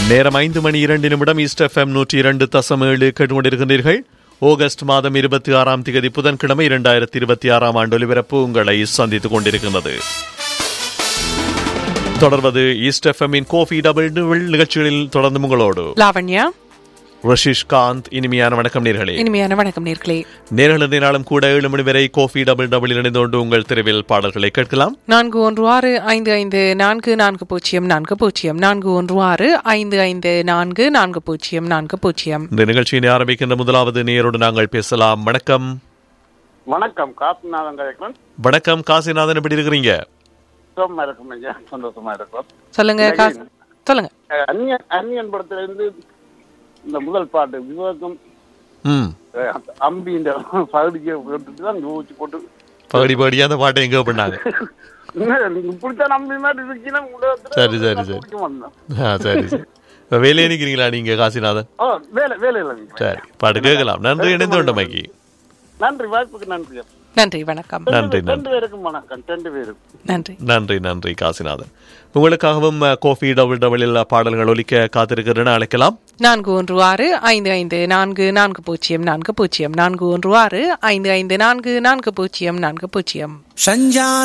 நேரம் ஐந்து மணி இரண்டு நிமிடம் ஈஸ்ட் எஃப்எம் நூற்றி இரண்டு தசம் ஏழு கேட்டுக்கொண்டிருக்கின்றீர்கள் ஆகஸ்ட் மாதம் இருபத்தி ஆறாம் தேதி புதன்கிழமை இரண்டாயிரத்தி இருபத்தி ஆறாம் ஆண்டு ஒலிபரப்பு உங்களை சந்தித்துக் கொண்டிருக்கின்றது தொடர்வது ஈஸ்ட் எஃப்எம்மின் கோஃபி டபுள் நிகழ்ச்சிகளில் தொடர்ந்து உங்களோடு லாவண்யா ரஷிஷ் காந்த் இனிமையான வணக்கம் நேர்களே இனிமையான வணக்கம் நேர்களே நேர்கள் நாளும் கூட ஏழு மணி வரை கோஃபி டபுள் டபுள் இணைந்து கொண்டு உங்கள் தெருவில் பாடல்களை கேட்கலாம் நான்கு ஒன்று ஆறு ஐந்து ஐந்து நான்கு நான்கு பூஜ்ஜியம் நான்கு பூஜ்ஜியம் நான்கு ஒன்று ஆறு ஐந்து ஐந்து நான்கு நான்கு பூஜ்ஜியம் நான்கு பூஜ்ஜியம் இந்த நிகழ்ச்சியினை ஆரம்பிக்கின்ற முதலாவது நேரோடு நாங்கள் பேசலாம் வணக்கம் வணக்கம் காசிநாதன் கலைக்கிறேன் வணக்கம் காசிநாதன் எப்படி இருக்கிறீங்க சுகமா இருக்கும் ஐயா சந்தோஷமா இருக்கும் சொல்லுங்க கா- சொல்லுங்க அஹ் அந்நியன் அந்நியன் படத்துல இருந்து இந்த முதல் பாட்டு விவேகம் ம் அஹ் அந்த அம்பி இந்த பகுதிக்கு போட்டுட்டு தான் யோசிச்சு போட்டு பகடி பகடியா அந்த பாட்டை எங்க பண்ணாங்க என்ன, நீங்க இப்படித்தான் நம்பி மாதிரி இருக்கீங்கன்னா உலகத்துல சரி, சரி, சரி. கண்டுபிடிக்க மாட்டேன். ஆ, சரி சரி இப்ப வேலையே நிக்கிறீங்களா நீங்க காசிநாதன் ஓ வேலை வேலையில் நிக்கிறேன். சரி பாட்டு கேட்கலாம் நன்றி இணைந்து கொண்டமைக்கு நன்றி வாய்ப்புக்கு நன்றி நன்றி வணக்கம் நன்றி நன்றி ரெண்டு பேருக்கும் வணக்கம் ரெண்டு பேருக்கும் நன்றி நன்றி நன்றி காசிநாதன் உங்களுக்காகவும் அஹ், கோஃபி டபுள் டபுளில் பாடல்கள் ஒலிக்க காத்திருக்கிறேன்னு அழைக்கலாம் நான்கு ஒன்று ஆறு ஐந்து ஐந்து நான்கு நான்கு பூஜ்ஜியம் நான்கு பூஜ்ஜியம் நான்கு ஒன்று ஆறு ஐந்து ஐந்து நான்கு நான்கு பூஜ்ஜியம் நான்கு பூஜ்ஜியம் சஞ்சான